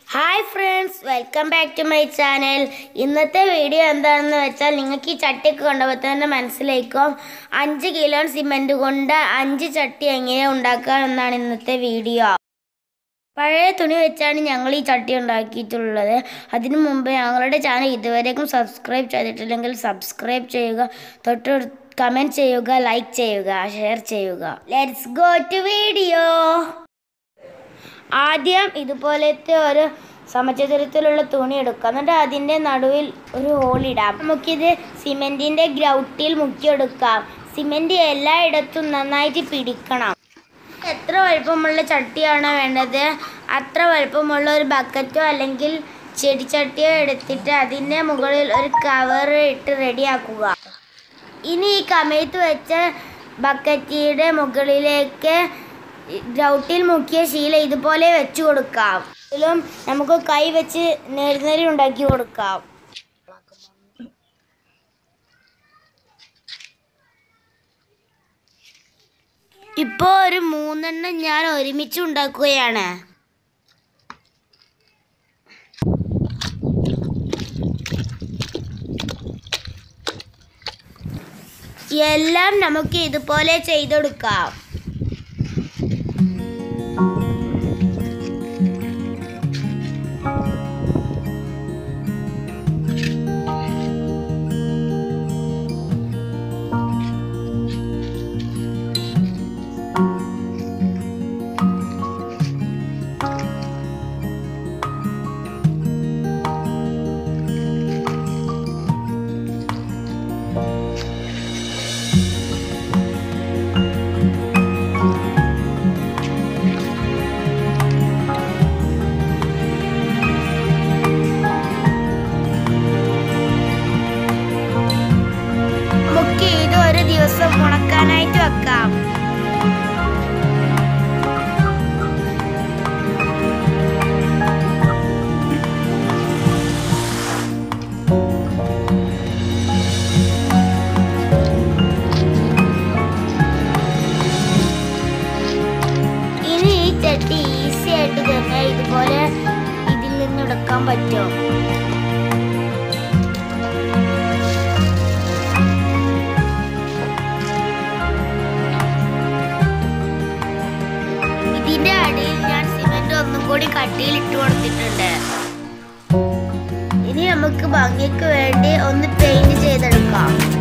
hi friends welcome back to my channel ഇന്നത്തെ video എന്താണെന്ന് വെച്ചാൽ നിങ്ങൾക്ക് ഈ ചട്ടിയൊക്കെ കണ്ടപ്പോൾ തന്നെ മനസ്സിലാക്കും അഞ്ച് കിലോ സിമെൻറ്റ് കൊണ്ട് അഞ്ച് ചട്ടി എങ്ങനെ ഉണ്ടാക്കാം എന്നാണ് ഇന്നത്തെ വീഡിയോ പഴയ തുണി വെച്ചാണ് ഞങ്ങൾ ഈ ചട്ടി ഉണ്ടാക്കിയിട്ടുള്ളത് അതിനു മുമ്പ് ഞങ്ങളുടെ ചാനൽ ഇതുവരേക്കും സബ്സ്ക്രൈബ് ചെയ്തിട്ടില്ലെങ്കിൽ സബ്സ്ക്രൈബ് ചെയ്യുക തൊട്ട് കമൻറ്റ് ചെയ്യുക ലൈക്ക് ചെയ്യുക ഷെയർ ചെയ്യുക ലെറ്റ്സ് ഗോ ടു വീഡിയോ ആദ്യം ഇതുപോലത്തെ ഒരു സമചതുരത്തിലുള്ള തുണി എടുക്കുക എന്നിട്ട് അതിൻ്റെ നടുവിൽ ഒരു ഹോളിടാം നമുക്കിത് സിമെൻറ്റിൻ്റെ ഗ്രൗട്ടിൽ മുക്കിയെടുക്കാം സിമെൻറ്റ് എല്ലായിടത്തും നന്നായിട്ട് പിടിക്കണം എത്ര വലുപ്പമുള്ള ചട്ടിയാണോ വേണ്ടത് അത്ര വലുപ്പമുള്ള ഒരു ബക്കറ്റോ അല്ലെങ്കിൽ ചെടിച്ചട്ടിയോ എടുത്തിട്ട് അതിൻ്റെ മുകളിൽ ഒരു കവർ ഇട്ട് റെഡിയാക്കുക ഇനി ഈ കമയത്ത് വെച്ച ബക്കറ്റിയുടെ മുകളിലേക്ക് ഗ്രൗട്ടിൽ മുക്കിയ ശീല ഇതുപോലെ വെച്ച് കൊടുക്കാം ഇതിലും നമുക്ക് കൈ വെച്ച് നേരുന്നേരി ഉണ്ടാക്കി കൊടുക്കാം ഇപ്പോൾ ഒരു മൂന്നെണ്ണം ഞാൻ ഒരുമിച്ച് ഉണ്ടാക്കുകയാണ് എല്ലാം നമുക്ക് ഇതുപോലെ ചെയ്തെടുക്കാം നമുക്ക് ഇത് ഒരു ദിവസം ഉണക്കാനായിട്ട് വെക്കാം ഇനി ഈ ചട്ടി ഈസി ആയിട്ട് തന്നെ ഇതുപോലെ ഇതിൽ നിന്ന് എടുക്കാൻ പറ്റും ഇതിന്റെ അടിയിൽ ഞാൻ സിമെന്റ് ഒന്നും കൂടി കട്ടിയിൽ ഇട്ട് കൊടുത്തിട്ടുണ്ട് ഇനി നമുക്ക് ഭംഗിക്ക് വേണ്ടി ഒന്ന് പെയിന്റ് ചെയ്തെടുക്കാം